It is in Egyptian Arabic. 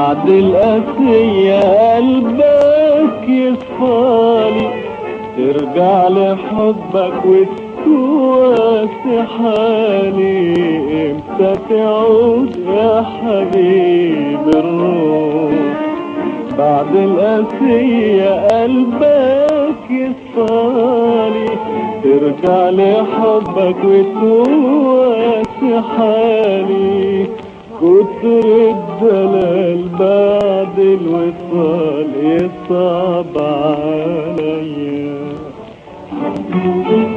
بعد القاسية قلبك يصفالي ترجع لحبك وتواسي حالي امتى تعود يا حبيب الروح بعد القاسية قلبك يصفالي ترجع لحبك وتواسي حالي كتر الدلال بعد الوصال يصعب عليا